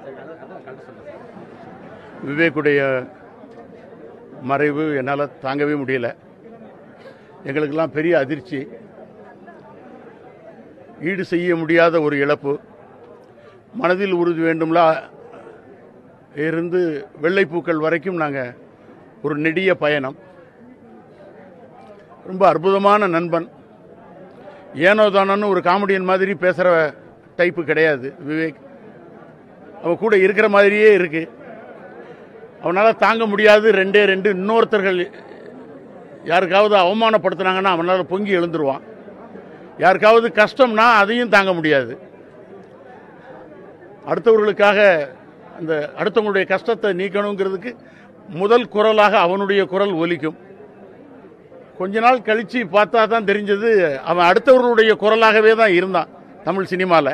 விவேக்குடைய மறைவு என்னால் தாங்கவே முடியல எங்களுக்கெல்லாம் பெரிய அதிர்ச்சி ஈடு செய்ய முடியாத ஒரு இழப்பு மனதில் உறுதி வேண்டும்ல இருந்து வெள்ளைப்பூக்கள் வரைக்கும் நாங்கள் ஒரு நெடிய பயணம் ரொம்ப அற்புதமான நண்பன் ஏனோ தானோன்னு ஒரு காமெடியன் மாதிரி பேசுகிற டைப்பு கிடையாது விவேக் அவன் கூட இருக்கிற மாதிரியே இருக்கு அவனால் தாங்க முடியாது ரெண்டே ரெண்டு இன்னொருத்தர்கள் யாருக்காவது அவமானப்படுத்துனாங்கன்னா அவனால் பொங்கி எழுந்துருவான் யாருக்காவது கஷ்டம்னா அதையும் தாங்க முடியாது அடுத்தவர்களுக்காக அந்த அடுத்தவங்களுடைய கஷ்டத்தை நீக்கணுங்கிறதுக்கு முதல் குரலாக அவனுடைய குரல் ஒலிக்கும் கொஞ்ச நாள் கழித்து பார்த்தா தான் தெரிஞ்சது அவன் அடுத்தவர்களுடைய குரலாகவே தான் இருந்தான் தமிழ் சினிமாவில்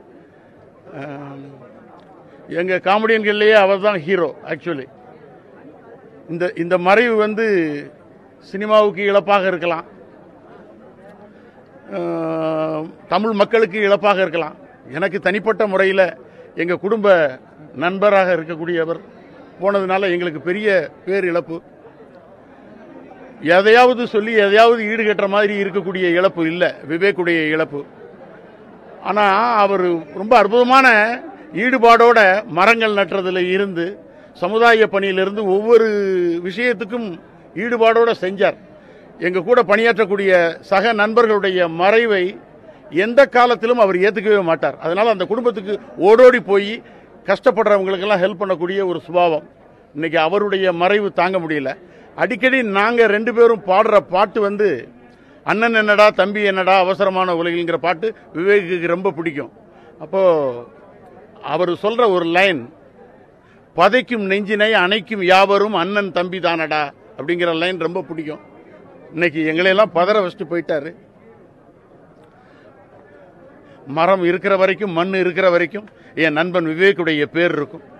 எங்கள் காமெடியன்கள்லேயே அவர் தான் ஹீரோ ஆக்சுவலி இந்த இந்த மறைவு வந்து சினிமாவுக்கு இழப்பாக இருக்கலாம் அஹ், தமிழ் மக்களுக்கு இழப்பாக இருக்கலாம் எனக்கு தனிப்பட்ட முறையில் எங்கள் குடும்ப நண்பராக இருக்கக்கூடியவர் போனதுனால எங்களுக்கு பெரிய பேர் இழப்பு எதையாவது சொல்லி எதையாவது ஈடுகட்டுற மாதிரி இருக்கக்கூடிய இழப்பு இல்லை விவேக்குடைய இழப்பு ஆனால் அவர் ரொம்ப அற்புதமான ஈடுபாடோட மரங்கள் நட்டுறதுல இருந்து சமுதாய பணியிலிருந்து ஒவ்வொரு விஷயத்துக்கும் ஈடுபாடோட செஞ்சார் எங்கள் கூட பணியாற்றக்கூடிய சக நண்பர்களுடைய மறைவை எந்த காலத்திலும் அவர் ஏற்றுக்கவே மாட்டார் அதனால் அந்த குடும்பத்துக்கு ஓடோடி போய் கஷ்டப்படுறவங்களுக்கெல்லாம் ஹெல்ப் பண்ணக்கூடிய ஒரு சுபாவம் இன்னைக்கு அவருடைய மறைவு தாங்க முடியல அடிக்கடி நாங்கள் ரெண்டு பேரும் பாடுற பாட்டு வந்து அண்ணன் என்னடா தம்பி என்னடா அவசரமான உலகிங்கிற பாட்டு விவேக்குக்கு ரொம்ப பிடிக்கும் அப்போது அவர் சொல்கிற ஒரு லைன் பதைக்கும் நெஞ்சினை அணைக்கும் யாவரும் அண்ணன் தம்பி தானடா அப்படிங்கிற லைன் ரொம்ப பிடிக்கும் இன்னைக்கு எங்களையெல்லாம் பதற வச்சுட்டு போயிட்டாரு மரம் இருக்கிற வரைக்கும் மண் இருக்கிற வரைக்கும் என் நண்பன் விவேக்குடைய பேர் இருக்கும்